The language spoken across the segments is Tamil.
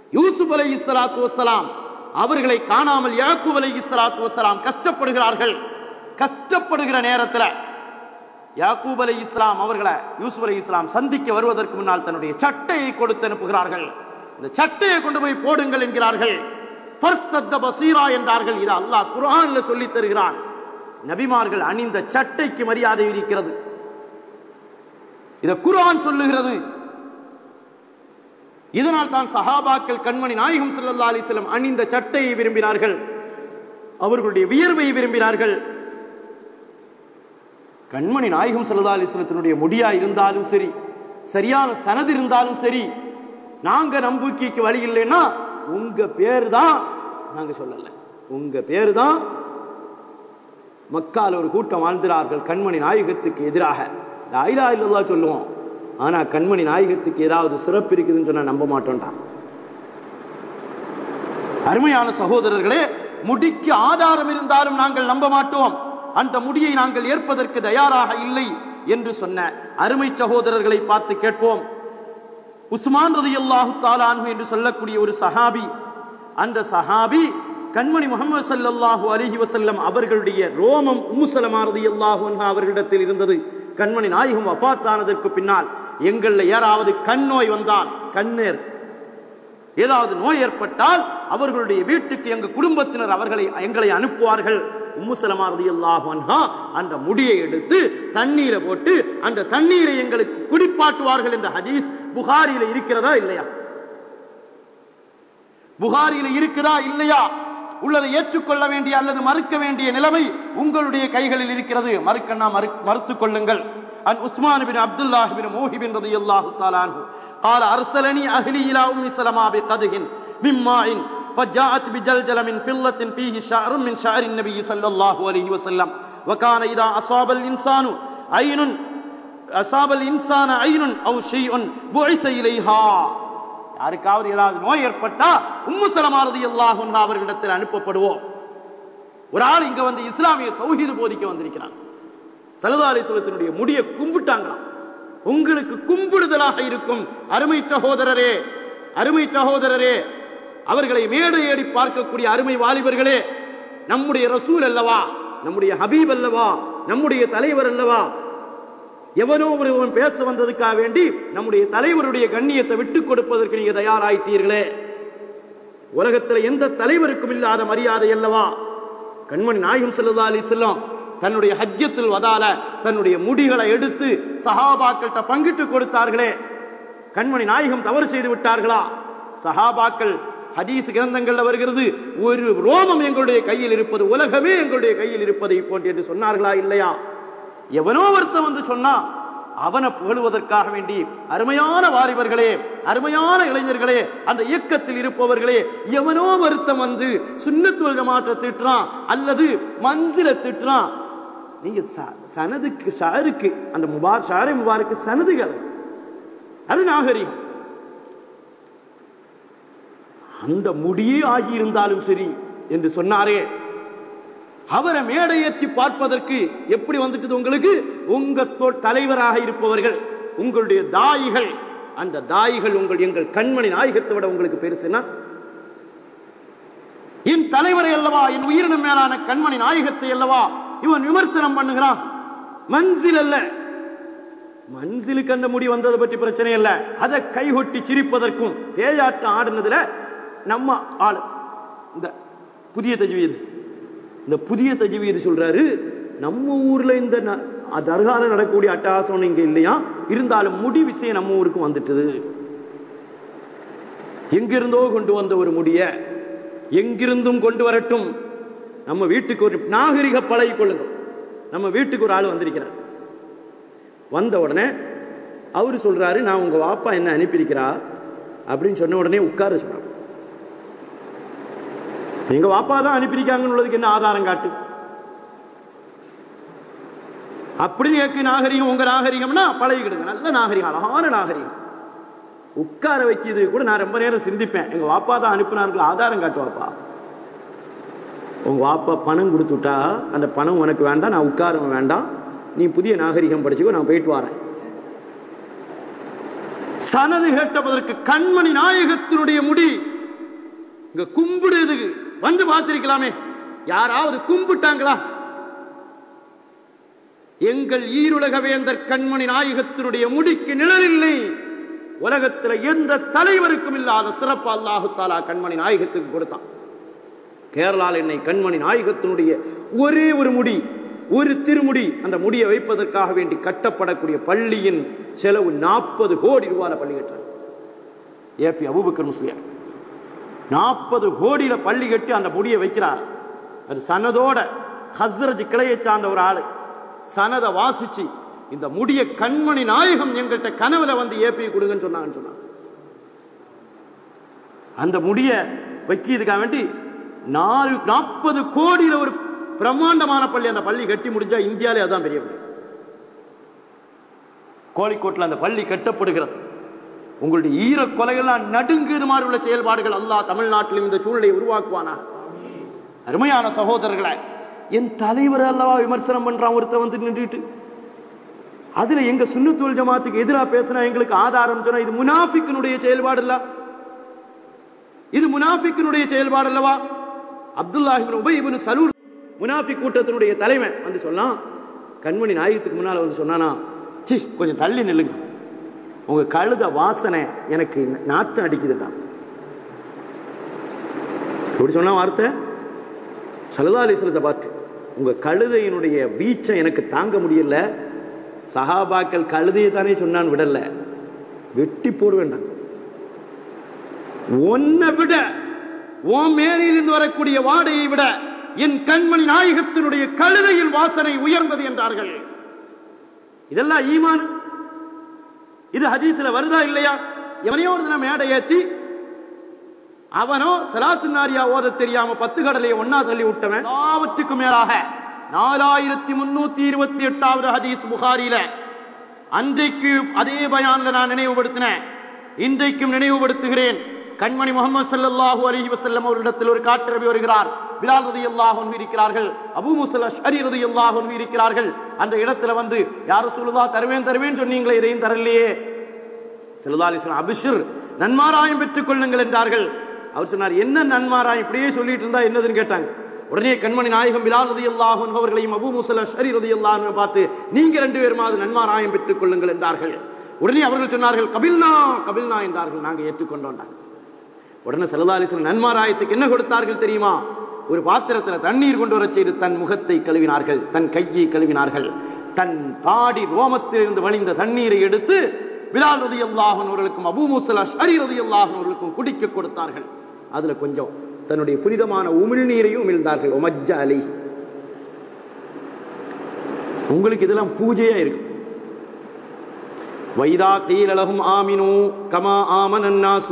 யூசுப் அலை இஸ்லாத்து வசலாம் அவர்களை காணாமல் யாக்கூப் அலை இஸ்லாத்து வசலாம் கஷ்டப்படுகிறார்கள் கஷ்டப்படுகிற நேரத்தில் யாக்கூப் அலை இஸ்லாம் அவர்களை யூசுப் அலை இஸ்லாம் சந்திக்க வருவதற்கு முன்னால் தன்னுடைய சட்டையை கொடுத்து அனுப்புகிறார்கள் இந்த சட்டையை கொண்டு போய் போடுங்கள் என்கிறார்கள் ஃபர்த்தத்த பசீரா என்றார்கள் இது அல்லாஹ் குர்ஆன்ல சொல்லித் தருகிறான் நபிமார்கள் அணிந்த சட்டைக்கு மரியாதை இருக்கிறது இத குர்ஆன் சொல்லுகிறது இதனால் தான் சஹாபாக்கள் கண்மணி நாயகம் ஸல்லல்லாஹு அலைஹி வஸல்லம் அணிந்த சட்டையை விரும்பினார்கள் அவர்களுடைய வியர்வை விரும்பினார்கள் கண்மணி நாயகம் ஸல்லல்லாஹு அலைஹி வஸல்லத்தினுடைய முடியா இருந்தாலும் சரி சரியான சனது இருந்தாலும் சரி நாங்க நம்பிக்கைக்கு வழி இல்லைன்னா உங்க பேர் தான் நாங்க சொல்லல உங்க பேர் தான் மக்கால் ஒரு கூட்டம் வாழ்ந்தார்கள் கண்மணி நாயகத்துக்கு எதிராக லாயிலா இல்லல்லா சொல்லுவோம் ஆனா கண்மணி நாயகத்துக்கு ஏதாவது சிறப்பு இருக்குதுன்னு சொன்னா நம்ப மாட்டோம்டா அருமையான சகோதரர்களே முடிக்கு ஆதாரம் இருந்தாலும் நாங்கள் நம்ப மாட்டோம் அந்த முடியை நாங்கள் ஏற்பதற்கு தயாராக இல்லை என்று சொன்ன அருமை சகோதரர்களை பார்த்து கேட்போம் உஸ்மான் ரதியல்லாஹு தாலான்ஹு என்று சொல்லக்கூடிய ஒரு சஹாபி அந்த சஹாபி கண்மணி முகமது ஸல்லல்லாஹு அலைஹி வஸல்லம் அவர்களுடைய ரோமம் உம்மு சலமா ரதியல்லாஹு அன்ஹா அவர்களிடத்தில் இருந்தது கண்மணி நாயகம் வஃபாத்தானதற்கு பின்னால் எங்கள்ல யாராவது கண் நோய் வந்தால் கண்ணீர் ஏதாவது நோய் ஏற்பட்டால் அவர்களுடைய வீட்டுக்கு எங்க குடும்பத்தினர் அவர்களை எங்களை அனுப்புவார்கள் உம்மு சலமா ரலியல்லாஹு அன்ஹா அந்த முடியை எடுத்து தண்ணீரை போட்டு அந்த தண்ணீரை எங்களுக்கு குடிப்பாட்டுவார்கள் என்ற ஹதீஸ் புகாரியில இருக்கிறதா இல்லையா புகாரியில இருக்குதா இல்லையா உள்ளதை ஏற்றுக்கொள்ள வேண்டிய அல்லது மறுக்க வேண்டிய நிலைமை உங்களுடைய கைகளில் இருக்கிறது மறுக்கண்ணா மறு மறுத்துக் கொள்ளுங்கள் عن عثمان بن عبد الله بن موهب رضي الله تعالى عنه قال أرسلني أهلي إلى أم سلمة بقدح من ماء فجاءت بجلجل من فضة فيه شعر من شعر النبي صلى الله عليه وسلم وكان إذا أصاب الإنسان عين أصاب الإنسان عين أو شيء بعث إليها யாருக்காவது ஏதாவது நோய் ஏற்பட்டா உம்மு சலமா ரலியல்லாஹு அன்ஹா அவர்களிடத்தில் அனுப்பப்படுவோம் ஒரு ஆள் இங்க வந்து இஸ்லாமிய தௌஹீது போதிக்க வந்திருக்கிறான் சலதாலேஸ்வரத்தினுடைய முடிய கும்பிட்டாங்களாம் உங்களுக்கு கும்பிடுதலாக இருக்கும் அருமை சகோதரரே அருமை சகோதரரே அவர்களை மேடை ஏறி பார்க்கக்கூடிய அருமை வாலிபர்களே நம்முடைய ரசூல் அல்லவா நம்முடைய ஹபீப் அல்லவா நம்முடைய தலைவர் அல்லவா எவனோ ஒருவன் பேச வந்ததுக்காக வேண்டி நம்முடைய தலைவருடைய கண்ணியத்தை விட்டுக் கொடுப்பதற்கு நீங்க தயாராயிட்டீர்களே உலகத்தில் எந்த தலைவருக்கும் இல்லாத மரியாதை அல்லவா கண்மணி நாயகம் ஸல்லல்லாஹு அலைஹி வஸல்லம் தன்னுடைய ஹஜ்ஜத்தில் வதால தன்னுடைய முடிகளை எடுத்து சஹாபாக்கள்கிட்ட பங்கிட்டு கொடுத்தார்களே கண்மணி நாயகம் தவறு செய்து விட்டார்களா சஹாபாக்கள் ஹதீஸ் கிரந்தங்கள்ல வருகிறது ஒரு ரோமம் எங்களுடைய கையில் இருப்பது உலகமே எங்களுடைய கையில் இருப்பதை போன்று என்று சொன்னார்களா இல்லையா எவனோ ஒருத்தன் வந்து சொன்னா அவனை புகழுவதற்காக வேண்டி அருமையான வாலிபர்களே அருமையான இளைஞர்களே அந்த இயக்கத்தில் இருப்பவர்களே எவனோ ஒருத்தன் வந்து சுண்ணத்துவ மாற்ற திட்டுறான் அல்லது மன்சில திட்டுறான் நீங்க ச- சனதுக்கு ஷாருக்கு அந்த முபார் ஷாரை முபாருக்கு சனதுகள் அது நாகரிகம் அந்த முடியே ஆகியிருந்தாலும் சரி என்று சொன்னாரே அவரை மேடையேற்றி பார்ப்பதற்கு எப்படி வந்துட்டது உங்களுக்கு உங்க தொ- தலைவராக இருப்பவர்கள் உங்களுடைய தாயிகள் அந்த தாயிகள் உங்கள் எங்கள் கண்மணி நாயகத்தை விட உங்களுக்கு பெருசுன்னா என் தலைவரை அல்லவா என் உயிரினம் மேலான கண்மணி நாயகத்தை அல்லவா இவன் விமர்சனம் பண்ணுகிறான் மன்சில் அல்ல மன்சிலுக்கு அந்த முடி வந்ததை பற்றி பிரச்சனை இல்ல அதை கைகொட்டி சிரிப்பதற்கும் பேயாட்டம் ஆடுனதுல நம்ம ஆளு இந்த புதிய தஜ்வீது இந்த புதிய தஜ்வீது சொல்றாரு நம்ம ஊர்ல இந்த ந- தர்கால நடக்கக்கூடிய அட்டகாசம் இங்க இல்லையா இருந்தாலும் முடி விஷயம் நம்ம ஊருக்கு வந்துட்டது எங்கிருந்தோ கொண்டு வந்த ஒரு முடிய எங்கிருந்தும் கொண்டு வரட்டும் நம்ம வீட்டுக்கு ஒரு நாகரிக பழகி கொள்ளுங்க நம்ம வீட்டுக்கு ஒரு ஆள் வந்திருக்கிறார் வந்த உடனே அவரு சொல்றாரு நான் உங்க வாப்பா என்ன அனுப்பியிருக்கிறா அப்படின்னு சொன்ன உடனே உட்கார சொல்றாரு எங்க வாப்பா தான் அனுப்பியிருக்காங்கன்னு உள்ளதுக்கு என்ன ஆதாரம் காட்டு அப்படி கேட்க நாகரிகம் உங்க நாகரிகம்னா பழகிக்கிடுங்க நல்ல நாகரிகம் அழகான நாகரிகம் உட்கார வைக்கிறது கூட நான் ரொம்ப நேரம் சிந்திப்பேன் எங்க வாப்பா தான் அனுப்பினார்கள் ஆதாரம் காட்டு வாப்பா உங்க வாப்பா பணம் கொடுத்துட்டா அந்த பணம் உனக்கு வேண்டாம் நான் உட்கார வேண்டாம் நீ புதிய நாகரிகம் படிச்சுக்கோ நான் போயிட்டு வரேன் சனது கேட்டதற்கு கண்மணி நாயகத்தினுடைய முடி இங்க கும்பிடுறதுக்கு வந்து பார்த்திருக்கலாமே யாராவது கும்பிட்டாங்களா எங்கள் ஈருலக வேந்தர் கண்மணி நாயகத்தினுடைய முடிக்கு நிழலில்லை உலகத்தில் எந்த தலைவருக்கும் இல்லாத சிறப்பு அல்லாஹு தாலா கண்மணி நாயகத்துக்கு கொடுத்தான் கேரளாவில் என்னை கண்மணி நாயகத்தினுடைய ஒரே ஒரு முடி ஒரு திருமுடி அந்த முடியை வைப்பதற்காக வேண்டி கட்டப்படக்கூடிய பள்ளியின் செலவு நாற்பது கோடி ரூபாய் பள்ளி கட்டுறாங்க ஏபி அபுபக்கர் முஸ்லிம் நாற்பது கோடியில பள்ளி கட்டி அந்த முடியை வைக்கிறார் அது சனதோட ஹஸ்ரஜ் கிளையை சார்ந்த ஒரு ஆளு சனதை வாசிச்சு இந்த முடிய கண்மணி நாயகம் எங்கள்கிட்ட கனவுல வந்து ஏபி கொடுங்கன்னு சொன்னாங்கன்னு சொன்னாங்க அந்த முடிய வைக்கிறதுக்காக வேண்டி நாலு நாற்பது கோடியில ஒரு பிரம்மாண்டமான பள்ளி அந்த பள்ளி கட்டி முடிஞ்சா இந்தியாவிலே அதான் பெரிய பள்ளி கோழிக்கோட்டில் அந்த பள்ளி கட்டப்படுகிறது உங்களுடைய ஈர கொலைகள்லாம் நடுங்குது மாதிரி உள்ள செயல்பாடுகள் அல்லாஹ் தமிழ்நாட்டிலும் இந்த சூழ்நிலையை உருவாக்குவானா அருமையான சகோதரர்களை என் தலைவர் அல்லவா விமர்சனம் பண்றான் ஒருத்தன் வந்து நின்றுட்டு அதுல எங்க சுண்ணத்துவல் ஜமாத்துக்கு எதிராக பேசினா எங்களுக்கு ஆதாரம் சொன்னா இது முனாஃபிக்கினுடைய செயல்பாடு இல்ல இது முனாஃபிக்கினுடைய செயல்பாடு அல்லவா அப்துல்லாஹிபின் உபயிபின் சலூர் முனாஃபிக் கூட்டத்தினுடைய தலைவன் வந்து சொன்னான் கண்மணி நாயகத்துக்கு முன்னால வந்து சொன்னானா சி கொஞ்சம் தள்ளி நில்லுங்க உங்க கழுத வாசனை எனக்கு நாத்தம் அடிக்குதுடா எப்படி சொன்னா வார்த்தை சலதாலிசனத்தை பார்த்து உங்க கழுதையினுடைய வீச்சை எனக்கு தாங்க முடியல சஹாபாக்கள் கழுதையை தானே சொன்னான் விடல வெட்டி போட வேண்டாம் ஒன்னை விட ஓ மேனிலிருந்து வரக்கூடிய வாடையை விட என் கண்மணி நாயகத்தினுடைய கழுதையின் வாசனை உயர்ந்தது என்றார்கள் இதெல்லாம் ஈமான் இது ஹதீஸ்ல வருதா இல்லையா எவனையோ ஒரு தினம் மேடை ஏத்தி அவனோ சலாத்து நாரியா ஓத தெரியாம பத்து கடலையை ஒன்னா தள்ளி விட்டவன் எல்லாவற்றுக்கும் மேலாக நாலாயிரத்தி முன்னூத்தி இருபத்தி எட்டாவது ஹதீஸ் புகாரில அன்றைக்கு அதே பயான்ல நான் நினைவுபடுத்தினேன் இன்றைக்கும் நினைவுபடுத்துகிறேன் கண்மணி முகமது சல்லல்லாஹு அலைஹி வஸல்லம் அவரிடத்தில் ஒரு காட்டுரவி வருகிறார் பிலால் ரலியல்லாஹு அன்ஹு இருக்கிறார்கள் அபூ முஸல் அஷ்அரி ரலியல்லாஹு அன்ஹு இருக்கிறார்கள் அந்த இடத்துல வந்து யார் ரசூலுல்லாஹ் தருவேன் தருவேன் சொன்னீங்களே இதையும் தரலையே ஸல்லல்லாஹு அலைஹி வஸல்லம் அபிஷர் நன்மாராயம் பெற்றுக் கொள்ளுங்கள் என்றார்கள் அவர் சொன்னார் என்ன நன்மாராயம் இப்படியே சொல்லிட்டு இருந்தா என்னதுன்னு கேட்டாங்க உடனே கண்மணி நாயகம் பிலால் ரலியல்லாஹு அன்ஹு அவர்களையும் அபூ முஸல் அஷ்அரி ரலியல்லாஹு அன்ஹு பார்த்து நீங்க ரெண்டு பேருமாவது நன்மாராயம் பெற்றுக் கொள்ளுங்கள் என்றார்கள் உடனே அவர்கள் சொன்னார்கள் கபில்னா கபில்னா என்றார்கள் நாங்க ஏற்றுக்கொண்டோம் உடனே செல்லதாலிசன் நன்மாராயத்துக்கு என்ன கொடுத்தார்கள் தெரியுமா ஒரு பாத்திரத்தில் தண்ணீர் கொண்டு வரச் செய்து தன் முகத்தை கழுவினார்கள் தன் கையை கழுவினார்கள் தன் தாடி ரோமத்திலிருந்து வழிந்த தண்ணீரை எடுத்து பிலால் ரதி அல்லாஹன் அவர்களுக்கும் அபூ முசலா ஷரி ரதி அல்லாஹன் அவர்களுக்கும் குடிக்க கொடுத்தார்கள் அதுல கொஞ்சம் தன்னுடைய புனிதமான உமிழ்நீரையும் உமிழ்ந்தார்கள் ஒமஜ்ஜ அலை உங்களுக்கு இதெல்லாம் பூஜையா இருக்கு வைதா கீழலகும் ஆமினு கமா ஆமன் அன்னாசு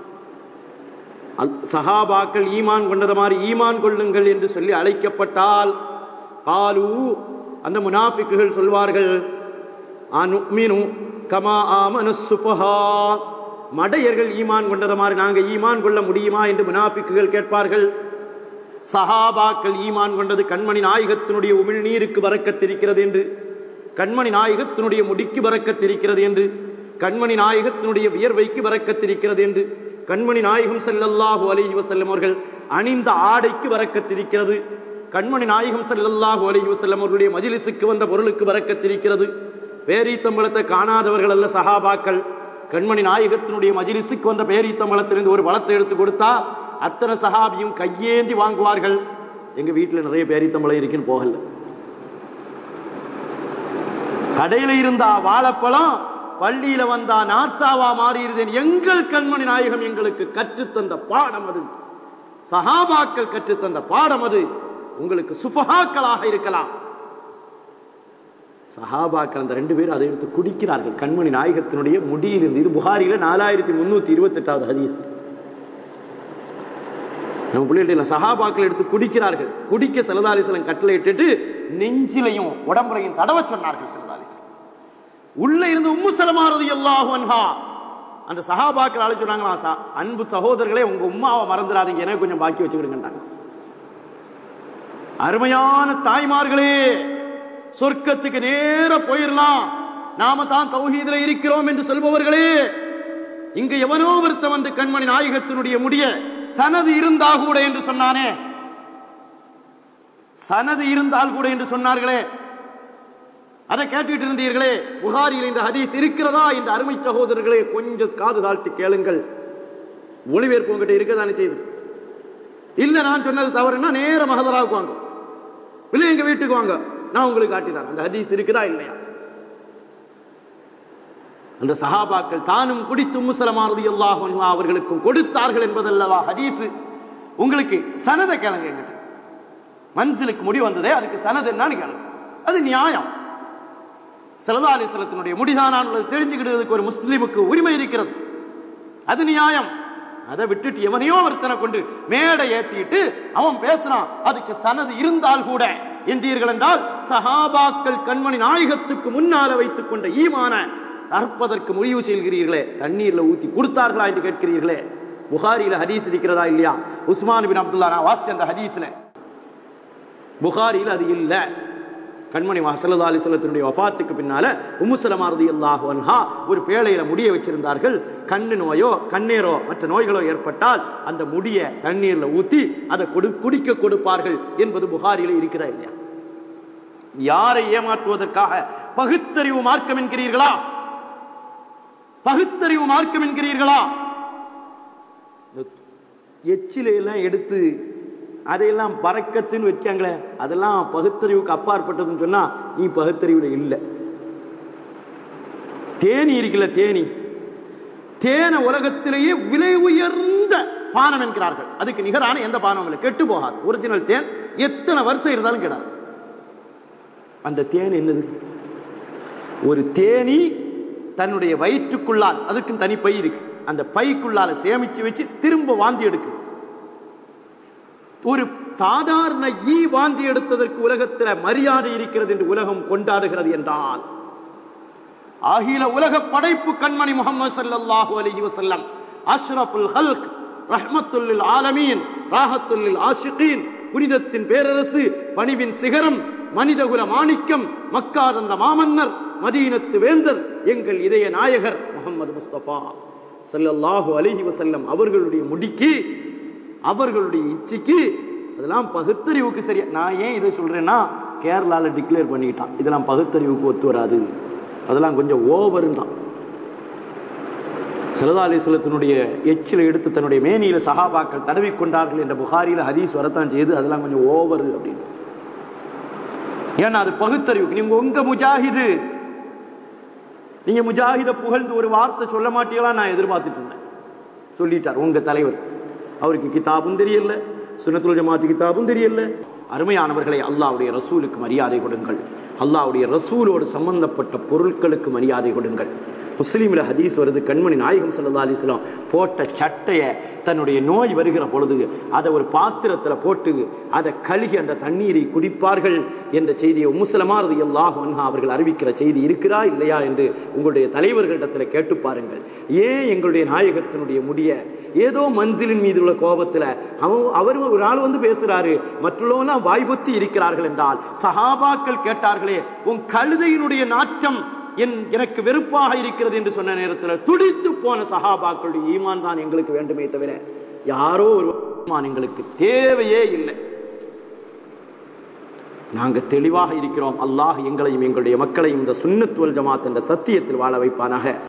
சஹாபாக்கள் ஈமான் கொண்டது மாதிரி ஈமான் கொள்ளுங்கள் என்று சொல்லி அழைக்கப்பட்டால் காலு அந்த முனாஃபிக்குகள் சொல்வார்கள் அனுமினு கமா ஆமனு சுபஹா மடையர்கள் ஈமான் கொண்டது மாதிரி நாங்க ஈமான் கொள்ள முடியுமா என்று முனாஃபிக்குகள் கேட்பார்கள் சஹாபாக்கள் ஈமான் கொண்டது கண்மணி நாயகத்தினுடைய உமிழ் நீருக்கு வரக்கத்திருக்கிறது என்று கண்மணி நாயகத்தினுடைய முடிக்கு வரக்கத்திருக்கிறது என்று கண்மணி நாயகத்தினுடைய வியர்வைக்கு வரக்கத்திருக்கிறது என்று கண்மணி நாயகம் செல்லல்லாஹு அலைஹி வஸல்லம் அவர்கள் அணிந்த ஆடைக்கு வரக்கத்திருக்கிறது கண்மணி நாயகம் செல்லல்லாஹு அலைஹி வஸல்லம் அவர்களுடைய மஜிலிசுக்கு வந்த பொருளுக்கு வரக்கத்திருக்கிறது பேரீத்தம்பளத்தை காணாதவர்கள் அல்ல சஹாபாக்கள் கண்மணி நாயகத்தினுடைய மஜிலிசுக்கு வந்த பேரீத்தம்பளத்திலிருந்து ஒரு பழத்தை எடுத்து கொடுத்தா அத்தனை சஹாபியும் கையேந்தி வாங்குவார்கள் எங்க வீட்டுல நிறைய பேரீத்தம்பளம் இருக்குன்னு போகல கடையில இருந்தா வாழைப்பழம் பள்ளியில வந்தா நார்சாவா மாறியிருந்தேன் எங்கள் கண்மணி நாயகம் எங்களுக்கு கற்றுத்தந்த பாடம் அது சஹாபாக்கள் கற்றுத்தந்த பாடம் அது உங்களுக்கு சுபஹாக்களாக இருக்கலாம் சஹாபாக்கள் அந்த ரெண்டு பேரும் அதை எடுத்து குடிக்கிறார்கள் கண்மணி நாயகத்தினுடைய முடியிலிருந்து இது புகாரில நாலாயிரத்தி முன்னூத்தி இருபத்தி எட்டாவது ஹதீஸ் நம்ம பிள்ளைகள் சஹாபாக்கள் எடுத்து குடிக்கிறார்கள் குடிக்க செலதாலிசலம் கட்டளை இட்டுட்டு நெஞ்சிலையும் உடம்புலையும் தடவ சொன்னார்கள் செலதாலிசலம் உள்ள இருந்து உம்மு சலமாரது அன்ஹா அந்த சஹாபாக்கள் அழைச்சு சொன்னாங்களா அன்பு சகோதரர்களே உங்க உம்மாவை மறந்துடாதீங்க எனக்கு கொஞ்சம் பாக்கி வச்சுக்கிடுங்கட்டாங்க அருமையான தாய்மார்களே சொர்க்கத்துக்கு நேர போயிடலாம் நாம தான் தௌஹீதுல இருக்கிறோம் என்று சொல்பவர்களே இங்க எவனோ ஒருத்தன் வந்து கண்மணி நாயகத்தினுடைய முடிய சனது இருந்தால் கூட என்று சொன்னானே சனது இருந்தால் கூட என்று சொன்னார்களே அதை கேட்டுட்டு இருந்தீர்களே புகாரியில் இந்த ஹதீஸ் இருக்கிறதா என்று அருமை சகோதரர்களே கொஞ்சம் காது தாழ்த்தி கேளுங்கள் மொழிபெயர்ப்பு உங்ககிட்ட இருக்கதானே செய்து இல்ல நான் சொன்னது தவறுன்னா நேர மகதராவுக்கு வாங்க இல்ல எங்க வீட்டுக்கு வாங்க நான் உங்களுக்கு காட்டிதான் அந்த ஹதீஸ் இருக்குதா இல்லையா அந்த சஹாபாக்கள் தானும் குடித்து முசலமானது அல்லாஹ் அவர்களுக்கும் கொடுத்தார்கள் என்பதல்லவா ஹதீஸ் உங்களுக்கு சனதை கேளுங்க என்கிட்ட மன்சிலுக்கு முடி வந்ததே அதுக்கு சனது என்னன்னு கேளுங்க அது நியாயம் சலதா அலிஸ்லத்தினுடைய முடிதானான் உள்ளது தெரிஞ்சுக்கிட்டதுக்கு ஒரு முஸ்லிமுக்கு உரிமை இருக்கிறது அது நியாயம் அதை விட்டுட்டு எவனையோ ஒருத்தனை கொண்டு மேடை ஏத்திட்டு அவன் பேசுறான் அதுக்கு சனது இருந்தால் கூட என்றீர்கள் என்றால் சஹாபாக்கள் கண்மணி நாயகத்துக்கு முன்னால வைத்துக் கொண்ட ஈமான அற்பதற்கு முடிவு செய்கிறீர்களே தண்ணீர்ல ஊத்தி கொடுத்தார்களா என்று கேட்கிறீர்களே புகாரியில ஹதீஸ் இருக்கிறதா இல்லையா உஸ்மான் பின் அப்துல்லா நான் வாசிச்ச அந்த ஹதீஸ்ல புகாரியில் அது இல்ல கண்மணி சல்லா அலிஸ்லத்தினுடைய வஃபாத்துக்கு பின்னால உமுசலமாரதி அல்லாஹு அன்ஹா ஒரு பேழையில முடிய வச்சிருந்தார்கள் கண்ணு நோயோ கண்ணீரோ மற்ற நோய்களோ ஏற்பட்டால் அந்த முடிய தண்ணீர்ல ஊத்தி அதை கொடு குடிக்க கொடுப்பார்கள் என்பது புகாரில இருக்கிறதா இல்லையா யாரை ஏமாற்றுவதற்காக பகுத்தறிவு மார்க்கம் என்கிறீர்களா பகுத்தறிவு மார்க்கம் என்கிறீர்களா எச்சிலை எல்லாம் எடுத்து அதையெல்லாம் பறக்கத்துன்னு வச்சாங்களே அதெல்லாம் பகுத்தறிவுக்கு அப்பாற்பட்டதுன்னு சொன்னா நீ பகுத்தறிவுல இல்லை தேனி இருக்குல்ல தேனி தேன உலகத்திலேயே விலை உயர்ந்த பானம் என்கிறார்கள் அதுக்கு நிகரான எந்த பானம் இல்லை கெட்டு போகாது ஒரிஜினல் தேன் எத்தனை வருஷம் இருந்தாலும் கெடாது அந்த தேன் என்னது ஒரு தேனி தன்னுடைய வயிற்றுக்குள்ளால் அதுக்கும் தனி பை இருக்கு அந்த பைக்குள்ளால சேமிச்சு வச்சு திரும்ப வாந்தி எடுக்குது ஒரு சாதாரண ஈ வாந்தி எடுத்ததற்கு உலகத்தில் மரியாதை இருக்கிறது என்று உலகம் கொண்டாடுகிறது என்றால் அகில உலக படைப்பு கண்மணி முகமது சல்லல்லாஹு அலைஹி வஸல்லம் அஷ்ரஃபுல் ஹல்க் ரஹ்மத்துல்லில் ஆலமீன் ராஹத்துல்லில் ஆஷிகீன் புனிதத்தின் பேரரசு பணிவின் சிகரம் மனிதகுல மாணிக்கம் மக்காதந்த மாமன்னர் மதீனத்து வேந்தர் எங்கள் இதய நாயகர் முகமது முஸ்தபா சல்லல்லாஹு அலைஹி வஸல்லம் அவர்களுடைய முடிக்கு அவர்களுடைய இச்சைக்கு அதெல்லாம் பகுத்தறிவுக்கு சரியா நான் ஏன் இதை சொல்றேன்னா கேரளால டிக்ளேர் பண்ணிக்கிட்டான் இதெல்லாம் பகுத்தறிவுக்கு ஒத்து வராது அதெல்லாம் கொஞ்சம் ஓவரும் தான் சலதா அலிஸ்லத்தினுடைய எச்சில எடுத்து தன்னுடைய மேனியில சஹாபாக்கள் தடவி கொண்டார்கள் என்ற புகாரியில ஹதீஸ் வரத்தான் செய்து அதெல்லாம் கொஞ்சம் ஓவர் அப்படின்னு ஏன்னா அது பகுத்தறிவுக்கு நீங்க உங்க முஜாஹிது நீங்க முஜாஹித புகழ்ந்து ஒரு வார்த்தை சொல்ல மாட்டீங்களா நான் எதிர்பார்த்துட்டு இருந்தேன் சொல்லிட்டார் உங்க தலைவர் அவருக்கு கிதாபும் தெரியல சுனத்துல் ஜமாத்து கிதாபும் தெரியல அருமையானவர்களை அல்லாவுடைய ரசூலுக்கு மரியாதை கொடுங்கள் அல்லாவுடைய ரசூலோடு சம்பந்தப்பட்ட பொருட்களுக்கு மரியாதை கொடுங்கள் முஸ்லீமில் ஹதீஸ் வருது கண்மணி நாயகம் சல்லா அலிஸ்லாம் போட்ட சட்டைய தன்னுடைய நோய் வருகிற பொழுது அதை ஒரு பாத்திரத்தில் போட்டு அதை கழுகி அந்த தண்ணீரை குடிப்பார்கள் என்ற செய்தியை உமுசலமாரது எல்லாஹ் அன்ஹா அவர்கள் அறிவிக்கிற செய்தி இருக்கிறா இல்லையா என்று உங்களுடைய தலைவர்களிடத்தில் கேட்டு பாருங்கள் ஏன் எங்களுடைய நாயகத்தினுடைய முடிய ஏதோ மன்சிலின் மீது உள்ள கோபத்தில் அவன் அவர் ஒரு ஆள் வந்து பேசுறாரு மற்றவங்க வாய்பொத்தி இருக்கிறார்கள் என்றால் சஹாபாக்கள் கேட்டார்களே உன் கழுதையினுடைய நாட்டம் என் எனக்கு வெறுப்பாக இருக்கிறது என்று சொன்ன நேரத்தில் துடித்து போன சஹாபாக்களுடைய ஈமான் தான் எங்களுக்கு வேண்டுமே தவிர யாரோ ஒரு ஈமான் எங்களுக்கு தேவையே இல்லை நாங்க தெளிவாக இருக்கிறோம் அல்லாஹ் எங்களையும் எங்களுடைய மக்களையும் இந்த சுன்னத்துவல் ஜமாத் என்ற சத்தியத்தில் வாழ வைப்பானாக